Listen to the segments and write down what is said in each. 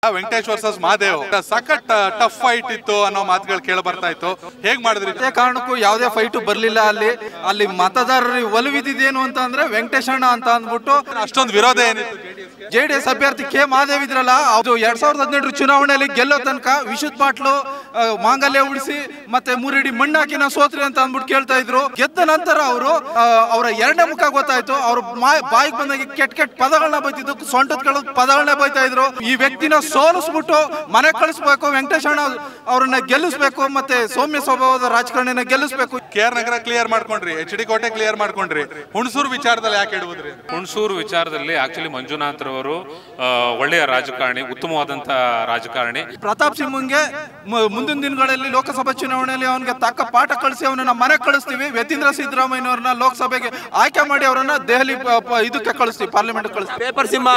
Venkatesh versus Mahadev ಸಖತ್ tough fight ಇತ್ತು ಅನ್ನೋ ಮಾತುಗಳು ಕೇಳ ಬರ್ತಾ ಇತ್ತು ಹೇಗ್ ಮಾಡಿದ್ರಿ ಯಾವುದೇ ಕಾರಣಕ್ಕೂ ಯಾವುದೇ ಫೈಟು ಬರಲಿಲ್ಲ ಅಲ್ಲಿ ಅಲ್ಲಿ ಮತದಾರರಿಗೆ ಒಲವಿದ್ದೇನು ಅಂತ ಅಂದ್ರೆ ವೆಂಕಟೇಶಣ್ಣ ಅಂತ ಅಂದ್ಬಿಟ್ಟು ಅಷ್ಟೊಂದು ವಿರೋಧ ಏನಿತ್ತು ಜೆ ಡಿ ಎಸ್ ಅಭ್ಯರ್ಥಿ ಕೆ ಮಹಾದೇವ್ ಇದ್ರಲ್ಲ ಅದು ಎರಡ್ ಸಾವಿರದ ಹದಿನೆಂಟರ ಚುನಾವಣೆಯಲ್ಲಿ ಗೆಲ್ಲೋ ತನಕ ವಿಶುದ್ಧ ಬಾಟ್ಲು ಆ, ಮಾಂಗಲ್ಯ ಉಳಿಸಿ ಮತ್ತೆ ಮೂರಿಡಿ ಮಣ್ಣಾಕಿ ನಾವು ಸೋತ್ರಿ ಅಂತ ಅಂದ್ಬಿಟ್ಟು ಕೇಳ್ತಾ ಇದ್ರು ಗೆದ್ದ ನಂತರ ಅವರು ಅವರ ಎರಡನೇ ಮುಖ ಗೊತ್ತಾಯ್ತು ಅವ್ರ ಬಾಯಿಗೆ ಬಂದಾಗ ಕೆಟ್ಟ ಕೆಟ್ಟ ಪದಗಳನ್ನ ಬೈತಿದ್ದು ಸೊಂಟದ ಕಳೆದ ಪದಗಳನ್ನ ಬೈತಾ ಇದ್ರು ಈ ವ್ಯಕ್ತಿನ ಸೋಲಿಸ್ಬಿಟ್ಟು ಮನೆ ಕಳಿಸ್ಬೇಕು ವೆಂಕಟೇಶಣ್ಣ ಅವ್ರನ್ನ ಗೆಲ್ಲಿಸ್ಬೇಕು ಮತ್ತೆ ಸೌಮ್ಯ ಸ್ವಭಾವದ ರಾಜಕಾರಣಿನ ಗೆಲ್ಲಿಸ್ಬೇಕು ಕೆ ಆರ್ ನಗರ ಕ್ಲಿಯರ್ ಮಾಡ್ಕೊಂಡ್ರಿ ಎಚ್ ಡಿ ಕೋಟೆ ಕ್ಲಿಯರ್ ಮಾಡ್ಕೊಂಡ್ರಿ ಹುಣಸೂರು ವಿಚಾರದಲ್ಲಿ ಯಾಕೆ ಇಡುವುದ್ರಿ ಹುಣಸೂರು ವಿಚಾರದಲ್ಲಿ ಆಕ್ಚುಲಿ ಮಂಜುನಾಥ್ ರವರು ಆ, ಒಳ್ಳೆಯ ರಾಜಕಾರಣಿ ಉತ್ತಮವಾದಂತ ರಾಜಕಾರಣಿ ಪ್ರತಾಪ್ ಸಿಂಹಂಗೆ ಮ- ಮುಂದಿನ ದಿನಗಳಲ್ಲಿ ಲೋಕಸಭಾ ಚುನಾವಣೆಯಲ್ಲಿ ಅವನಿಗೆ ತಕ್ಕ ಪಾಠ ಕಳಿಸಿ ಅವನನ್ನ ಮನೆ ಕಳಿಸ್ತೀವಿ ಯತೀಂದ್ರ ಸಿದ್ದರಾಮಯ್ಯನವ್ರನ್ನ ಲೋಕಸಭೆಗೆ ಆಯ್ಕೆ ಮಾಡಿ ಅವರನ್ನ ದೆಹಲಿ ಪ- ಪ- ಇದಕ್ಕೆ ಕಳಿಸ್ತೀವಿ ಪಾರ್ಲಿಮೆಂಟ್ ಕಳಿಸ್ತೀವಿ ಪೇಪರ್ ಸಿಂಹ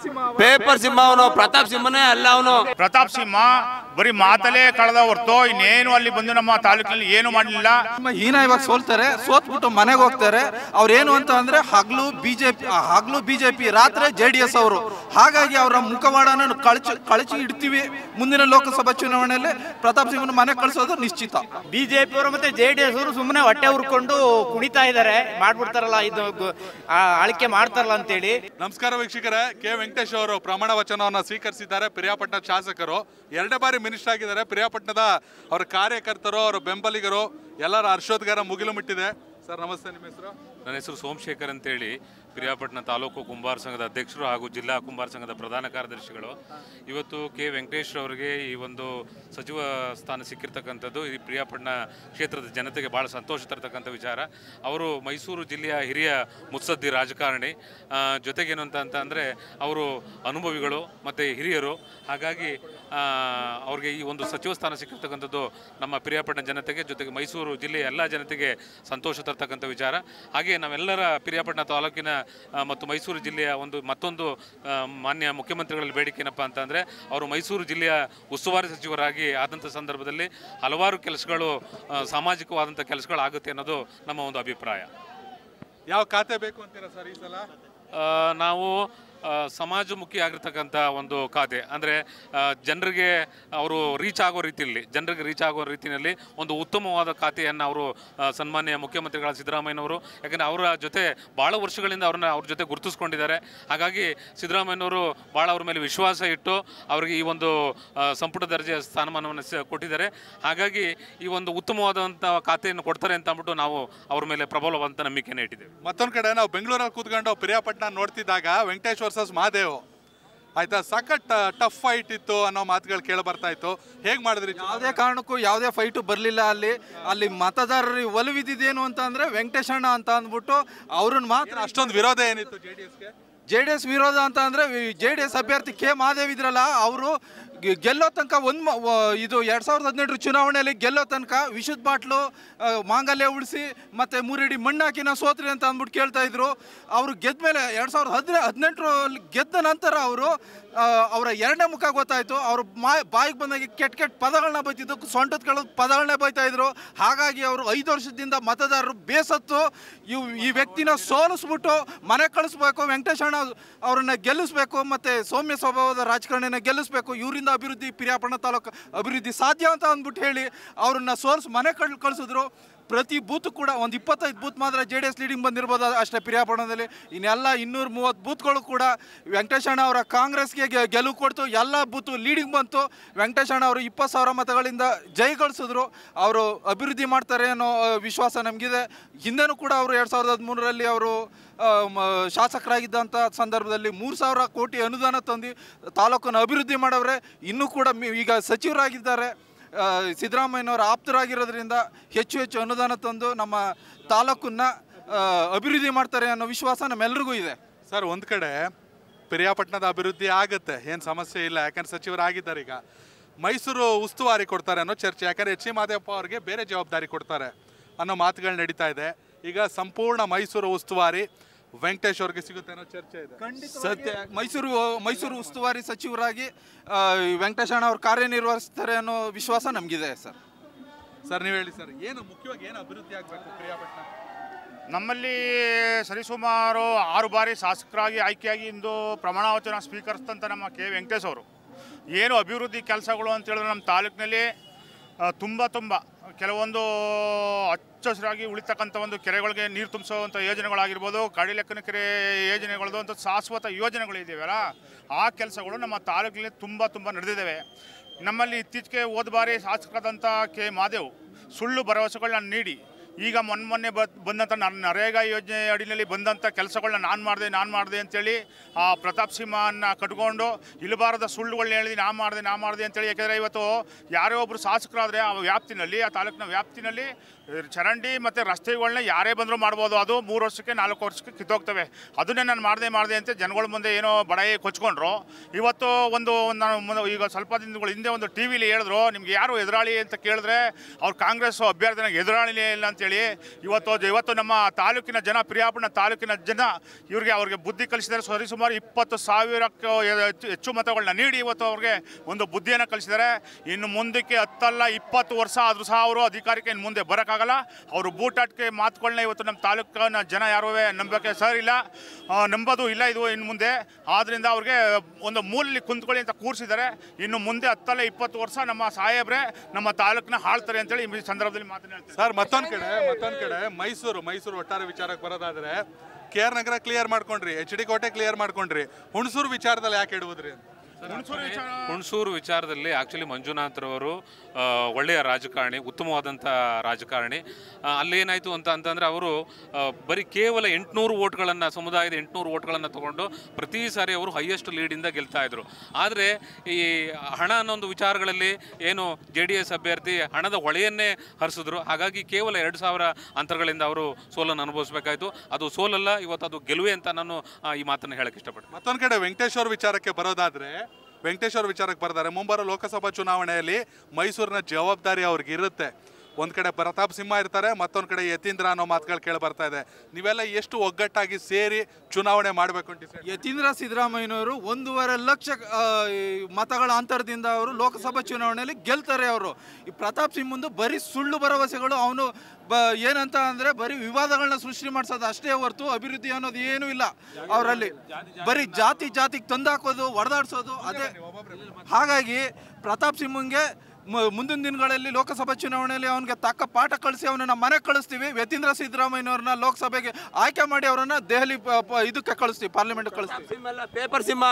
ಪೇಪರ್ ಸಿಂಹ ಅವನು ಪ್ರತಾಪ್ ಸಿಂಹನೇ ಅಲ್ಲ ಅವನು ಪ್ರತಾಪ್ ಸಿಂಹ ಬರೀ ಮಾತಲ್ಲೇ ಕಳೆದ ಹೊರತು ಇನ್ನೇನು ಅಲ್ಲಿ ಬಂದು ನಮ್ಮ ತಾಲೂಕಿನಲ್ಲಿ ಏನು ಮಾಡಲಿಲ್ಲ ನಿಮ್ಮ ಹೀನ ಇವಾಗ ಸೋಲ್ತಾರೆ ಸೋತ್ಬಿಟ್ಟು ಮನೆಗೆ ಹೋಗ್ತಾರೆ ಅವ್ರೇನು ಅಂತ ಅಂದ್ರೆ ಹಗ್ಲು ಬಿಜೆಪಿ ಹಗ್ಲು ಬಿಜೆಪಿ ರಾತ್ರಿ ಜೆ ಡಿ ಎಸ್ ಅವರು ಹಾಗಾಗಿ ಅವರ ಮುಖವಾಡನ ಕಳಚಿ ಕಳಚಿ ಇಡ್ತೀವಿ ಮುಂದಿನ ಲೋಕಸಭಾ ಚುನಾವಣೆಯಲ್ಲಿ ಪ್ರತಾಪ್ ಸಿಂಹನ ಮನೆ ಕಳಿಸೋದು ನಿಶ್ಚಿತ ಬಿಜೆಪಿ ಅವರು ಮತ್ತೆ ಜೆ ಡಿ ಎಸ್ ಅವರು ಸುಮ್ಮನೆ ಹೊಟ್ಟೆ ಹುರ್ಕೊಂಡು ಕುಣಿತಾ ಇದ್ದಾರೆ ಮಾಡ್ಬಿಡ್ತಾರಲ್ಲ ಇದು ಗು- ಆ, ಆಳ್ಕೆ ಮಾಡ್ತಾರಲ್ಲ ಅಂತೇಳಿ ನಮಸ್ಕಾರ ವೀಕ್ಷಕರೇ ಕೆ ವೆಂಕಟೇಶ್ ಅವರು ಪ್ರಮಾಣ ವಚನವನ್ನು ಸ್ವೀಕರಿಸಿದ್ದಾರೆ ಪ್ರಿಯಾಪಟ್ಟಣ ಶಾಸಕರು ಎರಡನೇ ಬಾರಿ ಮಿನಿಸ್ಟರ್ ಆಗಿದ್ದಾರೆ ಪ್ರಿಯಾಪಟ್ಟಣದ ಅವರ ಕಾರ್ಯಕರ್ತರು ಅವರ ಬೆಂಬಲಿಗರು ಎಲ್ಲರ ಹರ್ಷೋದ್ಗಾರ ಮುಗಿಲು ಮುಟ್ಟಿದೆ ಸರ್ ನಮಸ್ತೆ ನಿಮ್ಮ ಹೆಸರು ನನ್ನ ಹೆಸರು ಸೋಮಶೇಖರ್ ಅಂತೇಳಿ ಪ್ರಿಯಾಪಟ್ಟಣ ತಾಲೂಕು ಕುಂಬಾರ ಸಂಘದ ಅಧ್ಯಕ್ಷರು ಹಾಗೂ ಜಿಲ್ಲಾ ಕುಂಬಾರ ಸಂಘದ ಪ್ರಧಾನ ಕಾರ್ಯದರ್ಶಿಗಳು ಇವತ್ತು ಕೆ ವೆಂಕಟೇಶ್ ಅವರಿಗೆ ಈ ಒಂದು ಸಚಿವ ಸ್ಥಾನ ಸಿಕ್ಕಿರ್ತಕ್ಕಂಥದ್ದು ಈ ಪ್ರಿಯಾಪಟ್ಟಣ ಕ್ಷೇತ್ರದ ಜನತೆಗೆ ಭಾಳ ಸಂತೋಷ ತರತಕ್ಕಂಥ ವಿಚಾರ ಅವರು ಮೈಸೂರು ಜಿಲ್ಲೆಯ ಹಿರಿಯ ಮುತ್ಸದ್ದಿ ರಾಜಕಾರಣಿ ಆ, ಜೊತೆಗೇನು ಅಂತ ಅಂತ ಅಂದರೆ ಅವರು ಅನುಭವಿಗಳು ಮತ್ತು ಹಿರಿಯರು ಹಾಗಾಗಿ ಆ, ಅವ್ರಿಗೆ ಈ ಒಂದು ಸಚಿವ ಸ್ಥಾನ ಸಿಕ್ಕಿರ್ತಕ್ಕಂಥದ್ದು ನಮ್ಮ ಪ್ರಿಯಾಪಟ್ಟಣ ಜನತೆಗೆ ಜೊತೆಗೆ ಮೈಸೂರು ಜಿಲ್ಲೆಯ ಎಲ್ಲ ಜನತೆಗೆ ಸಂತೋಷ ತರ್ತಕ್ಕಂಥ ವಿಚಾರ ಹಾಗೆ ನಾವೆಲ್ಲರ ಪ್ರಿಯಾಪಟ್ಟಣ ತಾಲೂಕಿನ ಆ, ಮತ್ತು ಮೈಸೂರು ಜಿಲ್ಲೆಯ ಒಂದು ಮತ್ತೊಂದು ಆ, ಮಾನ್ಯ ಮುಖ್ಯಮಂತ್ರಿಗಳಲ್ಲಿ ಬೇಡಿಕೆ ಏನಪ್ಪ ಅಂತಂದರೆ ಅವರು ಮೈಸೂರು ಜಿಲ್ಲೆಯ ಉಸ್ತುವಾರಿ ಸಚಿವರಾಗಿ ಆದಂಥ ಸಂದರ್ಭದಲ್ಲಿ ಹಲವಾರು ಕೆಲಸಗಳು ಆ, ಸಾಮಾಜಿಕವಾದಂಥ ಕೆಲಸಗಳು ಆಗುತ್ತೆ ಅನ್ನೋದು ನಮ್ಮ ಒಂದು ಅಭಿಪ್ರಾಯ ಯಾವ ಖಾತೆ ಬೇಕು ಅಂತೀರಾ ಸರ್ ಈ ಸಲ ಆ, ನಾವು ಆ, ಸಮಾಜಮುಖಿ ಆಗಿರ್ತಕ್ಕಂಥ ಒಂದು ಖಾತೆ ಅಂದರೆ ಜನರಿಗೆ ಅವರು ರೀಚ್ ಆಗೋ ರೀತಿಯಲ್ಲಿ ಜನರಿಗೆ ರೀಚ್ ಆಗೋ ರೀತಿಯಲ್ಲಿ ಒಂದು ಉತ್ತಮವಾದ ಖಾತೆಯನ್ನು ಅವರು ಆ, ಸನ್ಮಾನ್ಯ ಮುಖ್ಯಮಂತ್ರಿಗಳ ಸಿದ್ದರಾಮಯ್ಯನವರು ಯಾಕಂದರೆ ಅವರ ಜೊತೆ ಭಾಳ ವರ್ಷಗಳಿಂದ ಅವ್ರನ್ನ ಅವ್ರ ಜೊತೆ ಗುರುತಿಸ್ಕೊಂಡಿದ್ದಾರೆ ಹಾಗಾಗಿ ಸಿದ್ದರಾಮಯ್ಯನವರು ಭಾಳ ಅವ್ರ ಮೇಲೆ ವಿಶ್ವಾಸ ಇಟ್ಟು ಅವರಿಗೆ ಈ ಒಂದು ಆ, ಸಂಪುಟ ದರ್ಜೆಯ ಸ್ಥಾನಮಾನವನ್ನು ಸ- ಕೊಟ್ಟಿದ್ದಾರೆ ಹಾಗಾಗಿ ಈ ಒಂದು ಉತ್ತಮವಾದಂಥ ಖಾತೆಯನ್ನು ಕೊಡ್ತಾರೆ ಅಂತ ಅಂದ್ಬಿಟ್ಟು ನಾವು ಅವ್ರ ಮೇಲೆ ಪ್ರಬಲವಾದಂಥ ನಂಬಿಕೆಯನ್ನು ಇಟ್ಟಿದ್ದೇವೆ ಮತ್ತೊಂದ್ ಕಡೆ ನಾವು ಬೆಂಗಳೂರಲ್ಲಿ ಕೂತ್ಕೊಂಡು ಪ್ರಿಯಾಪಟ್ಟಣ ನೋಡ್ತಿದ್ದಾಗ ವೆಂಕಟೇಶ್ ವರ್ಸಸ್ ಮಹಾದೇವ್ ಆಯ್ತಾ ಸಖತ್ ಟಫ್ ಫೈಟ್ ಇತ್ತು ಅನ್ನೋ ಮಾತುಗಳು ಕೇಳ ಬರ್ತಾ ಇತ್ತು ಹೇಗ್ ಮಾಡಿದ್ರಿ ಯಾವುದೇ ಕಾರಣಕ್ಕೂ ಯಾವುದೇ ಫೈಟು ಬರಲಿಲ್ಲ ಅಲ್ಲಿ ಅಲ್ಲಿ ಮತದಾರರಿಗೆ ಒಲವಿದ್ದೇನು ಅಂತ ಅಂದ್ರೆ ವೆಂಕಟೇಶಣ್ಣ ಅಂತ ಅಂದ್ಬಿಟ್ಟು ಅವ್ರನ್ನ ಮಾತ್ರ ಅಷ್ಟೊಂದು ವಿರೋಧ ಏನಿತ್ತು ಜೆ ಡಿ ಎಸ್ಗೆ ಜೆ ಡಿ ಎಸ್ ವಿರೋಧ ಅಂತ ಅಂದ್ರೆ ಜೆ ಡಿ ಎಸ್ ಅಭ್ಯರ್ಥಿ ಕೆ ಮಹಾದೇವ್ ಇದ್ರಲ್ಲ ಅವರು ಗೆಲ್ಲೋ ತನಕ ಒಂದು ಮ- ವ- ಇದು ಎರಡ್ ಸಾವಿರದ ಹದಿನೆಂಟರ ಚುನಾವಣೆಯಲ್ಲಿ ಗೆಲ್ಲೋ ತನಕ ವಿಶುದ್ಧ ಬಾಟ್ಲು ಆ, ಮಾಂಗಲ್ಯ ಉಳಿಸಿ ಮತ್ತೆ ಮೂರಿಡಿ ಮಣ್ಣಾಕಿ ನಾವು ಸೋತ್ರಿ ಅಂತ ಅಂದ್ಬಿಟ್ಟು ಕೇಳ್ತಾ ಇದ್ರು ಅವರು ಗೆದ್ದ ಮೇಲೆ ಎರಡ್ ಸಾವಿರದ ಹದಿನ ಹದಿನೆಂಟರಲ್ಲಿ ಗೆದ್ದ ನಂತರ ಅವರು ಅವರ ಎರಡನೇ ಮುಖ ಗೊತ್ತಾಯ್ತು ಅವ್ರ ಮಾ ಬಾಯಿಗೆ ಬಂದಾಗ ಕೆಟ್ಟ ಕೆಟ್ಟ ಪದಗಳನ್ನ ಬೈತಿದ್ದು ಸೊಂಟದ ಕಳೆದ ಪದಗಳನ್ನೇ ಬೈತಾ ಇದ್ರು ಹಾಗಾಗಿ ಅವರು ಐದು ವರ್ಷದಿಂದ ಮತದಾರರು ಬೇಸತ್ತು ಇವ್ ಈ ವ್ಯಕ್ತಿನ ಸೋಲಿಸ್ಬಿಟ್ಟು ಮನೆ ಕಳಿಸ್ಬೇಕು ವೆಂಕಟೇಶಣ್ಣ ಅವ್ರನ್ನ ಗೆಲ್ಲಿಸ್ಬೇಕು ಮತ್ತೆ ಸೌಮ್ಯ ಸ್ವಭಾವದ ರಾಜಕಾರಣಿನ ಗೆಲ್ಲಿಸ್ಬೇಕು ಇವರಿಂದ ಅಭಿವೃದ್ಧಿ ಪಿರಿಯಾಪಣ್ಣ ತಾಲೂಕು ಅಭಿವೃದ್ಧಿ ಸಾಧ್ಯ ಅಂತ ಅಂದ್ಬಿಟ್ಟು ಹೇಳಿ ಅವ್ರನ್ನ ಸೋಲ್ಸ್ ಮನೆ ಕಳ್ ಕಳಿಸಿದ್ರು ಪ್ರತಿ ಬೂತ್ ಕೂಡ ಒಂದು ಇಪ್ಪತ್ತೈದು ಬೂತ್ ಮಾತ್ರ ಜೆ ಡಿ ಎಸ್ ಲೀಡಿಂಗ್ ಬಂದಿರ್ಬೋದು ಅಷ್ಟೇ ಪ್ರಿಯಾಪಣದಲ್ಲಿ ಇನ್ನೆಲ್ಲ ಇನ್ನೂರ ಮೂವತ್ತು ಬೂತ್ಗಳು ಕೂಡ ವೆಂಕಟೇಶಣ್ಣ ಅವರ ಕಾಂಗ್ರೆಸ್ಗೆ ಗೆ- ಗೆಲುವು ಕೊಡ್ತು ಎಲ್ಲ ಬೂತು ಲೀಡಿಂಗ್ ಬಂತು ವೆಂಕಟೇಶಣ್ಣ ಅವರು ಇಪ್ಪತ್ತು ಸಾವಿರ ಮತಗಳಿಂದ ಜಯಗಳಿಸಿದ್ರು ಅವರು ಅಭಿವೃದ್ಧಿ ಮಾಡ್ತಾರೆ ಅನ್ನೋ ಆ, ವಿಶ್ವಾಸ ನಮಗಿದೆ ಹಿಂದೆನೂ ಕೂಡ ಅವರು ಎರಡು ಸಾವಿರದ ಹದಿಮೂರರಲ್ಲಿ ಅವರು ಆ, ಮ- ಶಾಸಕರಾಗಿದ್ದಂಥ ಸಂದರ್ಭದಲ್ಲಿ ಮೂರು ಸಾವಿರ ಕೋಟಿ ಅನುದಾನ ತಂದು ತಾಲೂಕನ್ನು ಅಭಿವೃದ್ಧಿ ಮಾಡವ್ರೆ ಇನ್ನೂ ಕೂಡ ಮಿ- ಈಗ ಸಚಿವರಾಗಿದ್ದಾರೆ ಆ, ಸಿದ್ದರಾಮಯ್ಯನವರ ಆಪ್ತರಾಗಿರೋದ್ರಿಂದ ಹೆಚ್ಚು ಹೆಚ್ಚು ಅನುದಾನ ತಂದು ನಮ್ಮ ತಾಲೂಕನ್ನ ಆ, ಅಭಿವೃದ್ಧಿ ಮಾಡ್ತಾರೆ ಅನ್ನೋ ವಿಶ್ವಾಸ ನಮ್ಮೆಲ್ರಿಗೂ ಇದೆ ಸರ್ ಒಂದ್ ಕಡೆ ಪಿರಿಯಾಪಟ್ಟಣದ ಅಭಿವೃದ್ಧಿ ಆಗುತ್ತೆ ಏನು ಸಮಸ್ಯೆ ಇಲ್ಲ ಯಾಕಂದ್ರೆ ಸಚಿವರಾಗಿದ್ದಾರೆ ಈಗ ಮೈಸೂರು ಉಸ್ತುವಾರಿ ಕೊಡ್ತಾರೆ ಅನ್ನೋ ಚರ್ಚೆ ಯಾಕಂದ್ರೆ ಎಚ್ ಸಿ ಮಾದೇವಪ್ಪ ಅವ್ರಿಗೆ ಬೇರೆ ಜವಾಬ್ದಾರಿ ಕೊಡ್ತಾರೆ ಅನ್ನೋ ಮಾತುಗಳು ನಡೀತಾ ಇದೆ ಈಗ ಸಂಪೂರ್ಣ ಮೈಸೂರು ಉಸ್ತುವಾರಿ ವೆಂಕಟೇಶ್ ಅವ್ರಿಗೆ ಸಿಗುತ್ತೆ ಅನ್ನೋ ಚರ್ಚೆ ಇದೆ ಸತ್ಯ ಮೈಸೂರು ಮೈಸೂರು ಉಸ್ತುವಾರಿ ಸಚಿವರಾಗಿ ಆ, ಈ ವೆಂಕಟೇಶಣ್ಣ ಅವರು ಕಾರ್ಯನಿರ್ವಹಿಸ್ತಾರೆ ಅನ್ನೋ ವಿಶ್ವಾಸ ನಮಗಿದೆ ಸರ್ ಸರ್ ನೀವು ಹೇಳಿ ಸರ್ ಏನು ಮುಖ್ಯವಾಗಿ ಏನು ಅಭಿವೃದ್ಧಿ ಆಗಬೇಕು ಪ್ರಿಯಾಪಟ್ಟಣ ನಮ್ಮಲ್ಲಿ ಸರಿಸುಮಾರು ಆರು ಬಾರಿ ಶಾಸಕರಾಗಿ ಆಯ್ಕೆಯಾಗಿ ಇಂದು ಪ್ರಮಾಣ ವಚನ ಸ್ವೀಕರಿಸಿದಂಥ ನಮ್ಮ ಕೆ ವೆಂಕಟೇಶ್ ಅವರು ಏನು ಅಭಿವೃದ್ಧಿ ಕೆಲಸಗಳು ಅಂತ ಹೇಳಿದ್ರೆ ನಮ್ಮ ತಾಲೂಕಿನಲ್ಲಿ ತುಂಬ ತುಂಬ ಕೆಲವೊಂದು ಹಚ್ಚ ಹಸಿರಾಗಿ ಉಳಿತಕ್ಕಂಥ ಒಂದು ಕೆರೆಗಳಿಗೆ ನೀರು ತುಂಬಿಸುವಂಥ ಯೋಜನೆಗಳಾಗಿರ್ಬೋದು ಕಡಿಲೆಕ್ಕನ ಕೆರೆ ಯೋಜನೆಗಳದ್ದು ಅಂತ ಶಾಶ್ವತ ಯೋಜನೆಗಳಿದ್ದಾವಲ್ಲ ಆ ಕೆಲಸಗಳು ನಮ್ಮ ತಾಲೂಕಿನಲ್ಲಿ ತುಂಬ ತುಂಬ ನಡೆದಿದ್ದಾವೆ ನಮ್ಮಲ್ಲಿ ಇತ್ತೀಚೆಗೆ ಹೋದ ಬಾರಿ ಶಾಸಕರಾದಂಥ ಕೆ ಮಾದೇವ್ ಸುಳ್ಳು ಭರವಸೆಗಳನ್ನ ನೀಡಿ ಈಗ ಮೊನ್ನೆ ಮೊನ್ನೆ ಬ ಬಂದಂಥ ನ- ನರೇಗಾ ಯೋಜನೆ ಅಡಿನಲ್ಲಿ ಬಂದಂಥ ಕೆಲಸಗಳನ್ನ ನಾನು ಮಾಡಿದೆ ನಾನು ಮಾಡಿದೆ ಅಂತೇಳಿ ಆ ಪ್ರತಾಪ್ ಸಿಂಹನ ಕಟ್ಕೊಂಡು ಇಲ್ಲಬಾರದ ಸುಳ್ಳುಗಳನ್ನ ಹೇಳಿದೆ ನಾ ಮಾಡಿದೆ ನಾ ಮಾಡಿದೆ ಅಂತೇಳಿ ಯಾಕೆಂದರೆ ಇವತ್ತು ಯಾರೇ ಒಬ್ಬರು ಶಾಸಕರಾದರೆ ಆ ವ್ಯಾಪ್ತಿನಲ್ಲಿ ಆ ತಾಲೂಕಿನ ವ್ಯಾಪ್ತಿನಲ್ಲಿ ಚರಂಡಿ ಮತ್ತು ರಸ್ತೆಗಳನ್ನ ಯಾರೇ ಬಂದರೂ ಮಾಡ್ಬೋದು ಅದು ಮೂರು ವರ್ಷಕ್ಕೆ ನಾಲ್ಕು ವರ್ಷಕ್ಕೆ ಕಿತ್ತೋಗ್ತವೆ ಅದನ್ನೇ ನಾನು ಮಾಡಿದೆ ಮಾಡಿದೆ ಅಂತ ಜನಗಳ ಮುಂದೆ ಏನೋ ಬಡಾಯಿ ಕೊಚ್ಕೊಂಡ್ರು ಇವತ್ತು ಒಂದು ನಾನು ಮುಂದೆ ಈಗ ಸ್ವಲ್ಪ ದಿನಗಳ ಹಿಂದೆ ಒಂದು ಟಿ ವಿಲಿ ಹೇಳಿದ್ರು ನಿಮ್ಗೆ ಯಾರು ಎದುರಾಳಿ ಅಂತ ಕೇಳಿದ್ರೆ ಅವ್ರು ಕಾಂಗ್ರೆಸ್ ಅಭ್ಯರ್ಥಿನ ಎದುರಾಳಿನೇ ಇಲ್ಲ ಅಂತೇಳಿ ಇವತ್ತು ಇವತ್ತು ನಮ್ಮ ತಾಲೂಕಿನ ಜನ ಪ್ರಿಯಾಪುಣ ತಾಲೂಕಿನ ಜನ ಇವ್ರಿಗೆ ಅವ್ರಿಗೆ ಬುದ್ಧಿ ಕಲಿಸಿದ್ದಾರೆ ಸರಿಸುಮಾರು ಇಪ್ಪತ್ತು ಸಾವಿರಕ್ಕೆ ಹೆಚ್ಚು ಹೆಚ್ಚು ಮತಗಳನ್ನ ನೀಡಿ ಇವತ್ತು ಅವ್ರಿಗೆ ಒಂದು ಬುದ್ಧಿಯನ್ನು ಕಲಿಸಿದ್ದಾರೆ ಇನ್ನು ಮುಂದಕ್ಕೆ ಹತ್ತಲ್ಲ ಇಪ್ಪತ್ತು ವರ್ಷ ಆದರೂ ಸಹ ಅವರು ಅಧಿಕಾರಕ್ಕೆ ಇನ್ನು ಮುಂದೆ ಬರೋಕ್ಕಾಗಲ್ಲ ಅವರು ಬೂಟಾಟಿಕೆ ಮಾತುಗಳನ್ನ ಇವತ್ತು ನಮ್ಮ ತಾಲೂಕಿನ ಜನ ಯಾರೂ ನಂಬೋಕೆ ಸರ್ ಇಲ್ಲ ಆ, ನಂಬೋದು ಇಲ್ಲ ಇದು ಇನ್ನು ಮುಂದೆ ಆದ್ದರಿಂದ ಅವ್ರಿಗೆ ಒಂದು ಮೂಲೆಯಲ್ಲಿ ಕುಂತ್ಕೊಳ್ಳಿ ಅಂತ ಕೂರಿಸಿದ್ದಾರೆ ಇನ್ನು ಮುಂದೆ ಹತ್ತಲ್ಲ ಇಪ್ಪತ್ತು ವರ್ಷ ನಮ್ಮ ಸಾಹೇಬ್ರೆ ನಮ್ಮ ತಾಲೂಕಿನ ಆಳ್ತಾರೆ ಅಂತೇಳಿ ಈ ಸಂದರ್ಭದಲ್ಲಿ ಮಾತನಾಡ್ತಾರೆ ಸರ್ ಮತ್ತೊಂದ್ ಕಡೆ ಮತ್ತೊಂದ್ ಕಡೆ ಮೈಸೂರು ಮೈಸೂರು ಒಟ್ಟಾರೆ ವಿಚಾರಕ್ಕೆ ಬರೋದಾದ್ರೆ ಕೆ ಆರ್ ನಗರ ಕ್ಲಿಯರ್ ಮಾಡ್ಕೊಂಡ್ರಿ ಎಚ್ ಡಿ ಕೋಟೆ ಕ್ಲಿಯರ್ ಮಾಡ್ಕೊಂಡ್ರಿ ಹುಣಸೂರು ವಿಚಾರದಲ್ಲಿ ಯಾಕೆ ಇಡುವುದ್ರಿ ಅಂತ ಹುಣಸೂರು ವಿಚಾರ ಹುಣಸೂರು ವಿಚಾರದಲ್ಲಿ ಆಕ್ಚುಲಿ ಮಂಜುನಾಥ್ರವರು ಆ, ಒಳ್ಳೆಯ ರಾಜಕಾರಣಿ ಉತ್ತಮವಾದಂಥ ರಾಜಕಾರಣಿ ಆ, ಅಲ್ಲೇನಾಯಿತು ಅಂತ ಅಂತಂದರೆ ಅವರು ಆ, ಬರೀ ಕೇವಲ ಎಂಟುನೂರು ಓಟ್ಗಳನ್ನು ಸಮುದಾಯದ ಎಂಟುನೂರು ಓಟ್ಗಳನ್ನು ತಗೊಂಡು ಪ್ರತಿ ಸಾರಿ ಅವರು ಹೈಯೆಸ್ಟ್ ಲೀಡಿಂದ ಗೆಲ್ತಾ ಇದ್ರು ಆದರೆ ಈ ಹಣ ಅನ್ನೊಂದು ವಿಚಾರಗಳಲ್ಲಿ ಏನು ಜೆ ಡಿ ಎಸ್ ಅಭ್ಯರ್ಥಿ ಹಣದ ಹೊಳೆಯನ್ನೇ ಹರಿಸಿದ್ರು ಹಾಗಾಗಿ ಕೇವಲ ಎರಡು ಸಾವಿರ ಅಂತರಗಳಿಂದ ಅವರು ಸೋಲನ್ನು ಅನುಭವಿಸಬೇಕಾಯಿತು ಅದು ಸೋಲಲ್ಲ ಇವತ್ತು ಅದು ಗೆಲುವೆ ಅಂತ ನಾನು ಆ, ಈ ಮಾತನ್ನು ಹೇಳಕ್ಕೆ ಇಷ್ಟಪಡ್ತೀನಿ ಮತ್ತೊಂದ್ ಕಡೆ ವೆಂಕಟೇಶ್ವರ ವಿಚಾರಕ್ಕೆ ಬರೋದಾದ್ರೆ ವೆಂಕಟೇಶ್ವರ ವಿಚಾರಕ್ಕೆ ಬರ್ತಾರೆ ಮುಂಬರೋ ಲೋಕಸಭಾ ಚುನಾವಣೆಯಲ್ಲಿ ಮೈಸೂರಿನ ಜವಾಬ್ದಾರಿ ಅವ್ರಿಗೆ ಇರುತ್ತೆ ಒಂದ್ ಕಡೆ ಪ್ರತಾಪ್ ಸಿಂಹ ಇರ್ತಾರೆ ಮತ್ತೊಂದ್ ಕಡೆ ಯತೀಂದ್ರ ಅನ್ನೋ ಮಾತುಗಳು ಕೇಳಿ ಬರ್ತಾ ಇದೆ ನೀವೆಲ್ಲ ಎಷ್ಟು ಒಗ್ಗಟ್ಟಾಗಿ ಸೇರಿ ಚುನಾವಣೆ ಮಾಡಬೇಕು ಅಂತ decide ಯತೀಂದ್ರ ಸಿದ್ದರಾಮಯ್ಯನವರು ಒಂದೂವರೆ ಲಕ್ಷ ಆ, ಈ ಮತಗಳ ಅಂತರದಿಂದ ಅವರು ಲೋಕಸಭಾ ಚುನಾವಣೆಯಲ್ಲಿ ಗೆಲ್ತಾರೆ ಅವರು ಈ ಪ್ರತಾಪ್ ಸಿಂಹಂದು ಬರೀ ಸುಳ್ಳು ಭರವಸೆಗಳು ಅವನು ಬ ಏನಂತ ಅಂದರೆ ಬರೀ ವಿವಾದಗಳನ್ನ ಸೃಷ್ಟಿ ಮಾಡಿಸೋದು ಅಷ್ಟೇ ಹೊರತು ಅಭಿವೃದ್ಧಿ ಅನ್ನೋದು ಏನೂ ಇಲ್ಲ ಅವರಲ್ಲಿ ಬರೀ ಜಾತಿ ಜಾತಿಗೆ ತಂದಾಕೋದು ಹೊಡೆದಾಡ್ಸೋದು ಅದೇ ಹಾಗಾಗಿ ಪ್ರತಾಪ್ ಸಿಂಹಂಗೆ ಮ- ಮುಂದಿನ ದಿನಗಳಲ್ಲಿ ಲೋಕಸಭಾ ಚುನಾವಣೆಯಲ್ಲಿ ಅವನಿಗೆ ತಕ್ಕ ಪಾಠ ಕಳಿಸಿ ಅವನನ್ನ ಮನೆಗೆ ಕಳಿಸ್ತೀವಿ ಯತೀಂದ್ರ ಸಿದ್ದರಾಮಯ್ಯನವ್ರನ್ನ ಲೋಕಸಭೆಗೆ ಆಯ್ಕೆ ಮಾಡಿ ಅವರನ್ನ ದೆಹಲಿ ಪ- ಪ- ಇದಕ್ಕೆ ಕಳಿಸ್ತೀವಿ ಪಾರ್ಲಿಮೆಂಟ್ ಕಳಿಸ್ತೀವಿ ಸಿಂಹ ಅಲ್ಲ ಪೇಪರ್ ಸಿಂಹ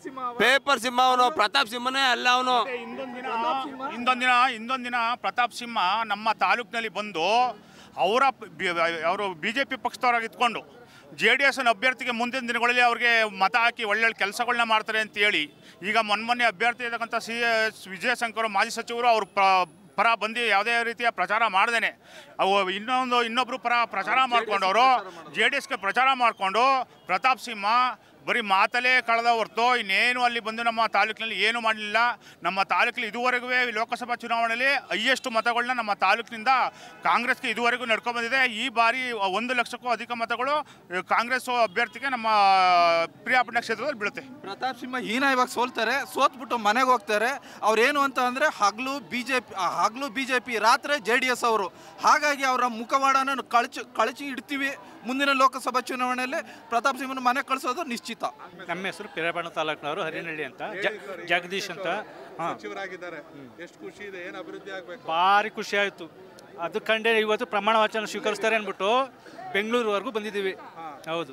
ಪೇಪರ್ ಸಿಂಹ ಅವನು ಪ್ರತಾಪ್ ಸಿಂಹನೇ ಅಲ್ಲ ಅವನು ಇಂದೊಂದಿನ ಇಂದೊಂದಿನ ಇಂದೊಂದಿನ ಪ್ರತಾಪ್ ಸಿಂಹ ನಮ್ಮ ತಾಲೂಕಿನಲ್ಲಿ ಬಂದು ಅವರ ಅವರು ಬಿ ಜೆ ಪಿ ಪಕ್ಷದವರಾಗಿ ಇದ್ಕೊಂಡು ಜೆ ಡಿ ಎಸ್ನ ಅಭ್ಯರ್ಥಿಗೆ ಮುಂದಿನ ದಿನಗಳಲ್ಲಿ ಅವ್ರಿಗೆ ಮತ ಹಾಕಿ ಒಳ್ಳೊಳ್ಳೆ ಕೆಲಸಗಳನ್ನ ಮಾಡ್ತಾರೆ ಅಂತ ಹೇಳಿ ಈಗ ಮೊನ್ನೆ ಮೊನ್ನೆ ಅಭ್ಯರ್ಥಿ ಇರತಕ್ಕಂಥ ಸಿ ಎಸ್ ವಿಜಯಶಂಕರ್ ಮಾಜಿ ಸಚಿವರು ಅವರು ಪ್ರ ಪರ ಬಂದು ಯಾವುದೇ ರೀತಿಯ ಪ್ರಚಾರ ಮಾಡ್ದೇನೆ ಅವು ಇನ್ನೊಂದು ಇನ್ನೊಬ್ರು ಪರ ಪ್ರಚಾರ ಮಾಡ್ಕೊಂಡವರು ಜೆ ಡಿ ಎಸ್ಗೆ ಪ್ರಚಾರ ಮಾಡಿಕೊಂಡು ಪ್ರತಾಪ್ ಸಿಂಹ ಬರೀ ಮಾತಲ್ಲೇ ಕಳೆದ ಹೊರತು ಇನ್ನೇನು ಅಲ್ಲಿ ಬಂದು ನಮ್ಮ ತಾಲೂಕಿನಲ್ಲಿ ಏನು ಮಾಡಲಿಲ್ಲ ನಮ್ಮ ತಾಲೂಕಿನಲ್ಲಿ ಇದುವರೆಗೂ ಲೋಕಸಭಾ ಚುನಾವಣೆಯಲ್ಲಿ ಹೈಯೆಸ್ಟ್ ಮತಗಳನ್ನ ನಮ್ಮ ತಾಲೂಕಿನಿಂದ ಕಾಂಗ್ರೆಸ್ಗೆ ಇದುವರೆಗೂ ನಡ್ಕೊಂಡ್ ಬಂದಿದೆ ಈ ಬಾರಿ ಒಂದು ಲಕ್ಷಕ್ಕೂ ಅಧಿಕ ಮತಗಳು ಆ, ಕಾಂಗ್ರೆಸ್ ಅಭ್ಯರ್ಥಿಗೆ ನಮ್ಮ ಪ್ರಿಯಾಪಟ್ಟಣ ಕ್ಷೇತ್ರದಲ್ಲಿ ಬೀಳುತ್ತೆ ಪ್ರತಾಪ್ ಸಿಂಹ ಹೀನಾಯವಾಗಿ ಸೋಲ್ತಾರೆ ಸೋತ್ಬಿಟ್ಟು ಮನೆಗೆ ಹೋಗ್ತಾರೆ ಅವ್ರೇನು ಅಂತ ಅಂದರೆ ಹಗಲು ಬಿ ಜೆ ಪಿ ಹಗಲು ಬಿ ಜೆ ಪಿ ರಾತ್ರಿ ಜೆ ಡಿ ಎಸ್ ಅವರು ಹಾಗಾಗಿ ಅವರ ಮುಖವಾಡನ ಕಳಚಿ ಕಳಚಿ ಇಡ್ತೀವಿ ಮುಂದಿನ ಲೋಕಸಭಾ ಚುನಾವಣೆಯಲ್ಲಿ ಪ್ರತಾಪ್ ಸಿಂಹನ ಮನೆ ಕಳಿಸೋದು ನಿಶ್ಚಿತ ನಮ್ಮ ಹೆಸರು ಪಿರಬಣ್ಣ ತಾಲೂಕಿನವರು ಹರಿನಹಳ್ಳಿ ಅಂತ ಜ- ಜಗದೀಶ್ ಅಂತ ಹಾಂ ಸಚಿವರಾಗಿದ್ದಾರೆ ಎಷ್ಟು ಖುಷಿ ಇದೆ ಏನು ಅಭಿವೃದ್ಧಿ ಆಗ್ಬೇಕು ಭಾರಿ ಖುಷಿ ಆಯಿತು ಅದು ಕಂಡೆ ಇವತ್ತು ಪ್ರಮಾಣ ವಚನ ಸ್ವೀಕರಿಸ್ತಾರೆ ಅಂದ್ಬಿಟ್ಟು ಬೆಂಗಳೂರುವರೆಗೂ ಬಂದಿದ್ದೀವಿ ಹೌದು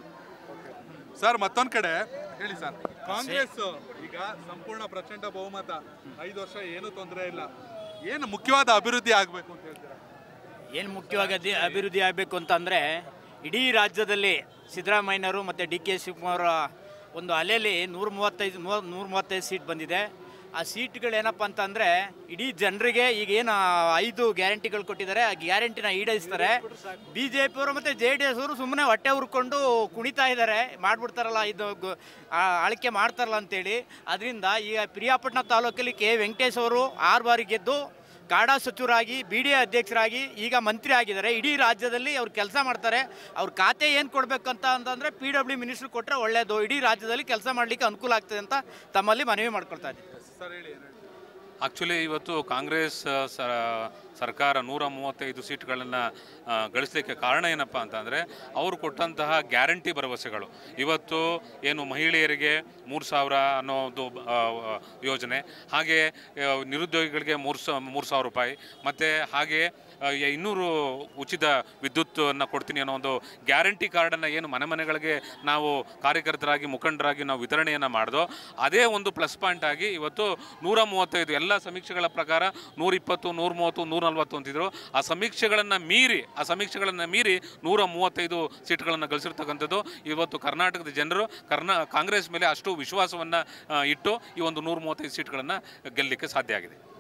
ಸರ್ ಮತ್ತೊಂದ್ ಕಡೆ ಹೇಳಿ ಸರ್ ಕಾಂಗ್ರೆಸ್ ಈಗ ಸಂಪೂರ್ಣ ಪ್ರಚಂಡ ಬಹುಮತ ಐದು ವರ್ಷ ಏನು ತೊಂದರೆ ಇಲ್ಲ ಏನು ಮುಖ್ಯವಾದ ಅಭಿವೃದ್ಧಿ ಆಗ್ಬೇಕು ಅಂತ ಹೇಳ್ತೀರಾ ಏನು ಮುಖ್ಯವಾಗಿ ಅದಿ- ಅಭಿವೃದ್ಧಿ ಆಗಬೇಕು ಅಂತಂದರೆ ಇಡೀ ರಾಜ್ಯದಲ್ಲಿ ಸಿದ್ದರಾಮಯ್ಯನವರು ಮತ್ತು ಡಿ ಕೆ ಶಿವಕುಮಾರ್ ಒಂದು ಅಲೆಯಲ್ಲಿ ನೂರ ಮೂವತ್ತೈದು ಮೂವ ನೂರ ಮೂವತ್ತೈದು ಸೀಟ್ ಬಂದಿದೆ ಆ ಸೀಟ್ಗಳೇನಪ್ಪ ಅಂತಂದರೆ ಇಡೀ ಜನರಿಗೆ ಈಗ ಏನು ಐದು ಗ್ಯಾರಂಟಿಗಳು ಕೊಟ್ಟಿದ್ದಾರೆ ಆ ಗ್ಯಾರಂಟಿನ ಈಡೇರಿಸ್ತಾರೆ ಬಿ ಜೆ ಪಿಯವರು ಮತ್ತು ಜೆ ಡಿ ಎಸ್ ಅವರು ಸುಮ್ಮನೆ ಹೊಟ್ಟೆ ಹುರ್ಕೊಂಡು ಕುಣಿತಾ ಇದ್ದಾರೆ ಮಾಡ್ಬಿಡ್ತಾರಲ್ಲ ಇದು ಗು- ಆ, ಆಳ್ಕೆ ಮಾಡ್ತಾರಲ್ಲ ಅಂತೇಳಿ ಅದರಿಂದ ಈಗ ಪ್ರಿಯಾಪಟ್ಟಣ ತಾಲೂಕಲ್ಲಿ ಕೆ ವೆಂಕಟೇಶ್ ಅವರು ಆರು ಬಾರಿ ಗೆದ್ದು ಕಾಡಾ ಸಚಿವರಾಗಿ ಬಿ ಡಿ ಎ ಅಧ್ಯಕ್ಷರಾಗಿ ಈಗ ಮಂತ್ರಿ ಆಗಿದ್ದಾರೆ ಇಡೀ ರಾಜ್ಯದಲ್ಲಿ ಅವ್ರು ಕೆಲಸ ಮಾಡ್ತಾರೆ ಅವ್ರ ಖಾತೆ ಏನು ಕೊಡಬೇಕಂತ ಅಂತಂದರೆ ಪಿ ಡಬ್ಲ್ಯೂ ಮಿನಿಸ್ಟ್ರ್ ಕೊಟ್ಟರೆ ಒಳ್ಳೆಯದು ಇಡೀ ರಾಜ್ಯದಲ್ಲಿ ಕೆಲಸ ಮಾಡಲಿಕ್ಕೆ ಅನುಕೂಲ ಆಗ್ತದೆ ಅಂತ ತಮ್ಮಲ್ಲಿ ಮನವಿ ಮಾಡ್ಕೊಳ್ತಾ ಇದ್ದೀನಿ ಸರ್ ಹೇಳಿ ಏನ್ ಹೇಳಿ ಆಕ್ಚುಲಿ ಇವತ್ತು ಕಾಂಗ್ರೆಸ್ ಆ, ಸ- ಸರ್ಕಾರ ನೂರ ಮೂವತ್ತೈದು ಸೀಟ್ಗಳನ್ನು ಗಳಿಸಲಿಕ್ಕೆ ಕಾರಣ ಏನಪ್ಪ ಅಂತಂದರೆ ಅವರು ಕೊಟ್ಟಂತಹ ಗ್ಯಾರಂಟಿ ಭರವಸೆಗಳು ಇವತ್ತು ಏನು ಮಹಿಳೆಯರಿಗೆ ಮೂರು ಸಾವಿರ ಅನ್ನೋದು ಆ, ಯೋಜನೆ ಹಾಗೆ ಆ, ನಿರುದ್ಯೋಗಿಗಳಿಗೆ ಮೂರು ಸಾ ಮೂರು ಸಾವಿರ ರೂಪಾಯಿ ಮತ್ತು ಹಾಗೆ ಆ, ಯ- ಇನ್ನೂರು ಉಚಿತ ವಿದ್ಯುತ್ತನ್ನು ಕೊಡ್ತೀನಿ ಅನ್ನೋ ಒಂದು ಗ್ಯಾರಂಟಿ ಕಾರ್ಡನ್ನು ಏನು ಮನೆ ಮನೆಗಳಿಗೆ ನಾವು ಕಾರ್ಯಕರ್ತರಾಗಿ ಮುಖಂಡರಾಗಿ ನಾವು ವಿತರಣೆಯನ್ನು ಮಾಡಿದೋ ಅದೇ ಒಂದು ಪ್ಲಸ್ ಪಾಯಿಂಟ್ ಆಗಿ ಇವತ್ತು ನೂರ ಮೂವತ್ತೈದು ಎಲ್ಲ ಸಮೀಕ್ಷೆಗಳ ಪ್ರಕಾರ ನೂರಿಪ್ಪತ್ತು ನೂರ ಮೂವತ್ತು ನೂರ ನಲ್ವತ್ತು ಅಂತಿದ್ರು ಆ ಸಮೀಕ್ಷೆಗಳನ್ನು ಮೀರಿ ಆ ಸಮೀಕ್ಷೆಗಳನ್ನು ಮೀರಿ ನೂರ ಮೂವತ್ತೈದು ಸೀಟ್ಗಳನ್ನು ಗಳಿಸಿರ್ತಕ್ಕಂಥದ್ದು ಇವತ್ತು ಕರ್ನಾಟಕದ ಜನರು ಕರ್ನಾ ಕಾಂಗ್ರೆಸ್ ಮೇಲೆ ಅಷ್ಟು ವಿಶ್ವಾಸವನ್ನು ಇಟ್ಟು ಈ ಒಂದು ನೂರ ಮೂವತ್ತೈದು ಸೀಟ್ಗಳನ್ನು ಗೆಲ್ಲಲಿಕ್ಕೆ ಸಾಧ್ಯ ಆಗಿದೆ